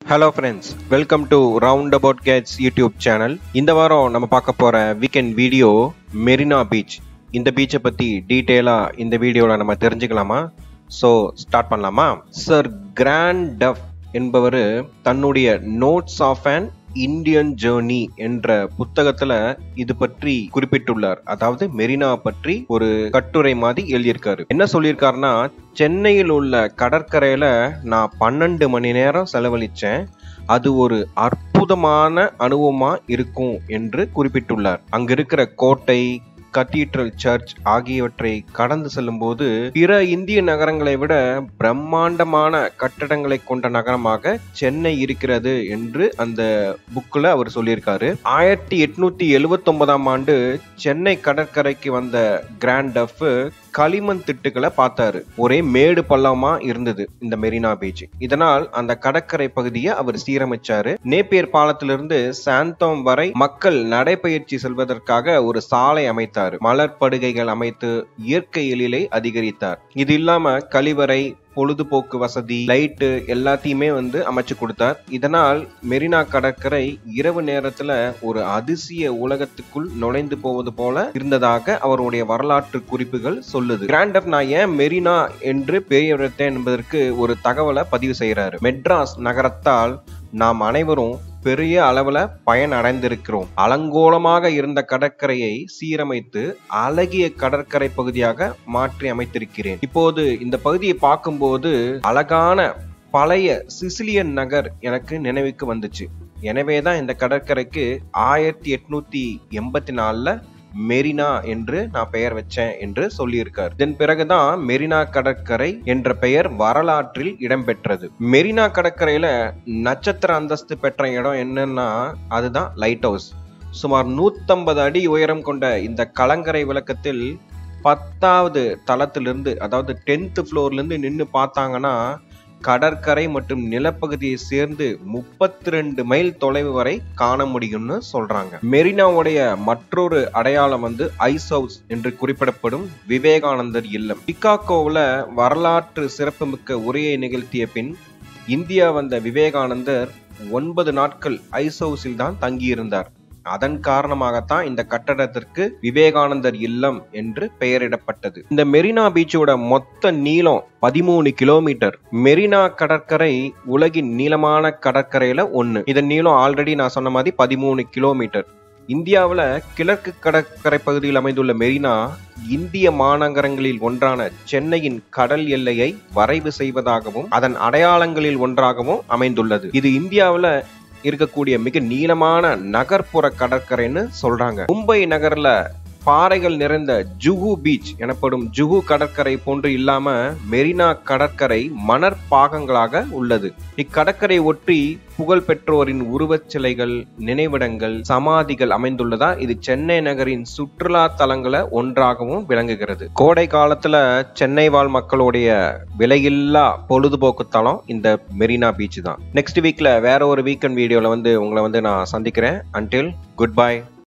hello friends welcome to round about gates YouTube channel இந்த வாரம் நம்ம பார்க்க போற வீக்கெண்ட் வீடியோ மெரினா பீச் இந்த பீச்சை பத்தி டீட்டெயிலா இந்த வீடியோல நம்ம தெரிஞ்சுக்கலாமா ஸோ ஸ்டார்ட் பண்ணலாமா சார் கிராண்ட் டஃப் என்பவர் தன்னுடைய notes of an Indian journey என்ற புத்தகத்துல இது பற்றி குறிப்பிட்டுள்ளார் அதாவது மெரினா பற்றி ஒரு கட்டுரை மாதிரி எழுதியிருக்காரு என்ன சொல்லியிருக்காருன்னா சென்னையில் உள்ள கடற்கரையில நான் பன்னெண்டு மணி நேரம் செலவழிச்சேன் அது ஒரு அற்புதமான அனுபவமா இருக்கும் என்று குறிப்பிட்டுள்ளார் அங்க இருக்கிற கோட்டை கத்தீட்ரல் சர்ச் ஆகியவற்றை கடந்து செல்லும்போது பிற இந்திய நகரங்களை விட பிரம்மாண்டமான கட்டடங்களை கொண்ட நகரமாக சென்னை இருக்கிறது என்று அந்த புக்கில் அவர் சொல்லியிருக்காரு ஆயிரத்தி எட்நூத்தி எழுவத்தி ஒன்பதாம் ஆண்டு சென்னை கடற்கரைக்கு வந்த கிராண்ட் டஃப் களிமண் திட்டுகளை பார்த்தாரு ஒரே மேடு பள்ளமா இருந்தது இந்த மெரினா பீச் இதனால் அந்த கடற்கரை பகுதியை அவர் சீரமைச்சாரு நேப்பியர் பாலத்திலிருந்து சாந்தோம் வரை மக்கள் நடைபயிற்சி செல்வதற்காக ஒரு சாலை அமைத்தார் மலர் படுகைகள் அமைத்து இயற்கை எழிலை அதிகரித்தார் இது இல்லாம கழிவறை பொழுதுபோக்கு வசதி லைட்டு எல்லாத்தையுமே வந்து அமைச்சு கொடுத்தார் இதனால் மெரினா கடற்கரை இரவு நேரத்துல ஒரு அதிசய உலகத்துக்குள் நுழைந்து போவது போல இருந்ததாக அவருடைய வரலாற்று குறிப்புகள் சொல்லுது கிராண்டப் நான் ஏன் மெரினா என்று பெயர் வைத்தேன் என்பதற்கு ஒரு தகவலை பதிவு செய்யறாரு மெட்ராஸ் நகரத்தால் நாம் அனைவரும் பெரிய அளவுல பயன் அடைந்திருக்கிறோம் அலங்கோலமாக இருந்த கடற்கரையை சீரமைத்து அழகிய கடற்கரை பகுதியாக மாற்றி அமைத்திருக்கிறேன் இப்போது இந்த பகுதியை பார்க்கும்போது அழகான பழைய சிசிலியன் நகர் எனக்கு நினைவுக்கு வந்துச்சு எனவேதான் இந்த கடற்கரைக்கு ஆயிரத்தி எட்நூத்தி எண்பத்தி நாலுல மெரினா என்று நான் பெயர் வச்சேன் என்று சொல்லியிருக்கார் இதன் பிறகுதான் மெரினா கடற்கரை என்ற பெயர் வரலாற்றில் இடம்பெற்றது மெரினா கடற்கரையில நட்சத்திர அந்தஸ்து பெற்ற இடம் என்னன்னா அதுதான் லைட் ஹவுஸ் சுமார் நூத்தம்பது அடி உயரம் கொண்ட இந்த கலங்கரை விளக்கத்தில் பத்தாவது தளத்திலிருந்து அதாவது டென்த் ஃப்ளோர்ல இருந்து நின்று பார்த்தாங்கன்னா கடற்கரை மற்றும் நிலப்பகுதியை சேர்ந்து முப்பத்தி ரெண்டு மைல் தொலைவு வரை காண முடியும்னு சொல்றாங்க மெரினாவுடைய மற்றொரு அடையாளம் வந்து ஐஸ் ஹவுஸ் என்று குறிப்பிடப்படும் விவேகானந்தர் இல்லம் சிகாகோவில் வரலாற்று சிறப்புமிக்க உரையை நிகழ்த்திய பின் இந்தியா வந்த விவேகானந்தர் ஒன்பது நாட்கள் ஐஸ் ஹவுஸில் தான் தங்கியிருந்தார் அதன் காரணமாகத்தான் இந்த கட்டடத்திற்கு விவேகானந்தர் இல்லம் என்று பெயரிடப்பட்டது இந்த மெரினா பீச்சோட மொத்த நீளம் பதிமூணு கிலோமீட்டர் மெரினா கடற்கரை உலகின் நீளமான கடற்கரையில ஒண்ணு இதன் நீளம் ஆல்ரெடி நான் சொன்ன மாதிரி பதிமூணு கிலோமீட்டர் இந்தியாவில் கிழக்கு கடற்கரை பகுதியில் அமைந்துள்ள மெரினா இந்திய மாநகரங்களில் ஒன்றான சென்னையின் கடல் எல்லையை வரைவு செய்வதாகவும் அதன் அடையாளங்களில் ஒன்றாகவும் அமைந்துள்ளது இது இந்தியாவில் இருக்கக்கூடிய மிக நீளமான நகர்ப்புற கடற்கரைன்னு சொல்றாங்க மும்பை நகர்ல பாறைகள் நிறைந்த ஜுஹு பீச் எனப்படும் ஜுஹு கடற்கரை போன்று இல்லாம மெரினா கடற்கரை மணற்பாகங்களாக உள்ளது இக்கடற்கரை ஒற்றி புகழ் பெற்றோரின் உருவச் சிலைகள் நினைவிடங்கள் சமாதிகள் அமைந்துள்ளதா இது சென்னை நகரின் சுற்றுலா தலங்கள ஒன்றாகவும் விளங்குகிறது கோடை காலத்துல சென்னை வாழ் மக்களுடைய விலையில்லா பொழுதுபோக்கு தளம் இந்த மெரினா பீச் தான் நெக்ஸ்ட் வீக்ல வேற ஒரு வீக்கெண்ட் வீடியோல வந்து உங்களை வந்து நான் சந்திக்கிறேன் அன்டில் குட் பை